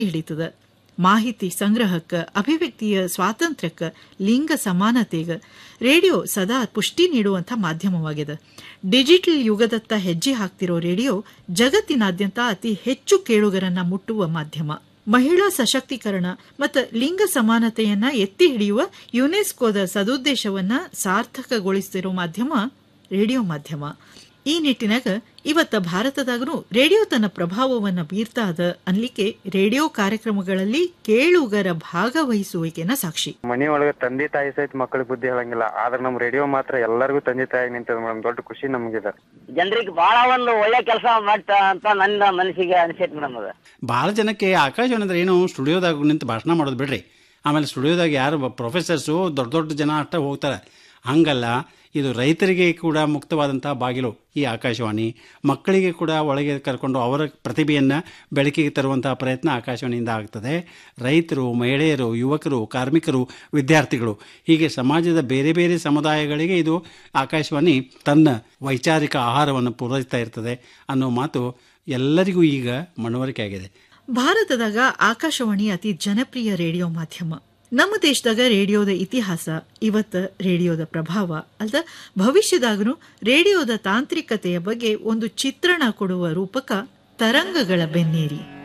ಹಿಡಿತದ ಮಾಹಿತಿ ಸಂಗ್ರಹಕ್ಕ ಅಭಿವ್ಯಕ್ತಿಯ ಸ್ವಾತಂತ್ರ್ಯಕ್ಕ ಲಿಂಗ ಸಮಾನತೆಗ ರೇಡಿಯೋ ಸದಾ ಪುಷ್ಟಿ ನೀಡುವಂಥ ಮಾಧ್ಯಮವಾಗಿದೆ ಡಿಜಿಟಲ್ ಯುಗದತ್ತ ಹೆಜ್ಜೆ ಹಾಕ್ತಿರೋ ರೇಡಿಯೋ ಜಗತ್ತಿನಾದ್ಯಂತ ಅತಿ ಹೆಚ್ಚು ಕೇಳುಗರನ್ನ ಮುಟ್ಟುವ ಮಾಧ್ಯಮ ಮಹಿಳಾ ಸಶಕ್ತೀಕರಣ ಮತ್ತು ಲಿಂಗ ಸಮಾನತೆಯನ್ನ ಎತ್ತಿ ಹಿಡಿಯುವ ಯುನೆಸ್ಕೋದ ಸದುದ್ದೇಶವನ್ನ ಸಾರ್ಥಕಗೊಳಿಸುತ್ತಿರೋ ಮಾಧ್ಯಮ ರೇಡಿಯೋ ಮಾಧ್ಯಮ ಈ ನಿಟ್ಟಿನಾಗ ಇವತ್ತ ಭಾರತದಾಗನು ರೇಡಿಯೋ ತನ್ನ ಪ್ರಭಾವವನ್ನು ಬೀರ್ತಾ ಅದ ಅನ್ಲಿಕ್ಕೆ ರೇಡಿಯೋ ಕಾರ್ಯಕ್ರಮಗಳಲ್ಲಿ ಕೇಳುಗರ ಭಾಗವಹಿಸುವಿಕೆನ ಸಾಕ್ಷಿ ಮನಿಯೊಳಗ ತಂದೆ ತಾಯಿ ಸಹಿತ ಮಕ್ಕಳಿಗೆ ಬುದ್ಧಿ ಹೇಳಂಗಿಲ್ಲ ಆದ್ರೆ ನಮ್ ರೇಡಿಯೋ ಮಾತ್ರ ಎಲ್ಲರಿಗೂ ತಂದೆ ತಾಯಿ ನಿಂತದ ಮೇಡಮ್ ದೊಡ್ಡ ಖುಷಿ ನಮಗಿದೆ ಜನರಿಗೆ ಬಹಳ ಒಂದು ಒಳ್ಳೆ ಕೆಲಸ ಮಾಡ್ತಾ ಅಂತ ನನ್ನ ಮನಸ್ಸಿಗೆ ಅನಿಸೈತಿ ಮೇಡಮ್ ಅದು ಭಾಳ ಜನಕ್ಕೆ ಆಕಾಶವಾಣಿ ಅಂದ್ರೆ ಏನು ಸ್ಟುಡಿಯೋದಾಗ ನಿಂತು ಭಾಷಣ ಮಾಡೋದು ಬಿಡ್ರಿ ಆಮೇಲೆ ಸ್ಟುಡಿಯೋದಾಗ ಯಾರು ಪ್ರೊಫೆಸರ್ಸು ದೊಡ್ಡ ದೊಡ್ಡ ಜನ ಅಷ್ಟೇ ಹೋಗ್ತಾರೆ ಹಂಗಲ್ಲ ಇದು ರೈತರಿಗೆ ಕೂಡ ಮುಕ್ತವಾದಂಥ ಬಾಗಿಲು ಈ ಆಕಾಶವಾಣಿ ಮಕ್ಕಳಿಗೆ ಕೂಡ ಒಳಗೆ ಕರ್ಕೊಂಡು ಅವರ ಪ್ರತಿಭೆಯನ್ನು ಬೆಳಕಿಗೆ ತರುವಂತಹ ಪ್ರಯತ್ನ ಆಕಾಶವಾಣಿಯಿಂದ ಆಗ್ತದೆ ರೈತರು ಮಹಿಳೆಯರು ಯುವಕರು ಕಾರ್ಮಿಕರು ವಿದ್ಯಾರ್ಥಿಗಳು ಹೀಗೆ ಸಮಾಜದ ಬೇರೆ ಬೇರೆ ಸಮುದಾಯಗಳಿಗೆ ಇದು ಆಕಾಶವಾಣಿ ತನ್ನ ವೈಚಾರಿಕ ಆಹಾರವನ್ನು ಪೂರೈಸ್ತಾ ಇರ್ತದೆ ಅನ್ನೋ ಮಾತು ಎಲ್ಲರಿಗೂ ಈಗ ಮನವರಿಕೆ ಆಗಿದೆ ಭಾರತದಾಗ ಆಕಾಶವಾಣಿ ಅತಿ ಜನಪ್ರಿಯ ರೇಡಿಯೋ ಮಾಧ್ಯಮ ನಮ್ಮ ದೇಶದಾಗ ರೇಡಿಯೋದ ಇತಿಹಾಸ ಇವತ್ತ ರೇಡಿಯೋದ ಪ್ರಭಾವ ಅಲ್ದ ಭವಿಷ್ಯದಾಗನು ರೇಡಿಯೋದ ತಾಂತ್ರಿಕತೆಯ ಬಗ್ಗೆ ಒಂದು ಚಿತ್ರಣ ಕೊಡುವ ರೂಪಕ ತರಂಗಗಳ ಬೆನ್ನೇರಿ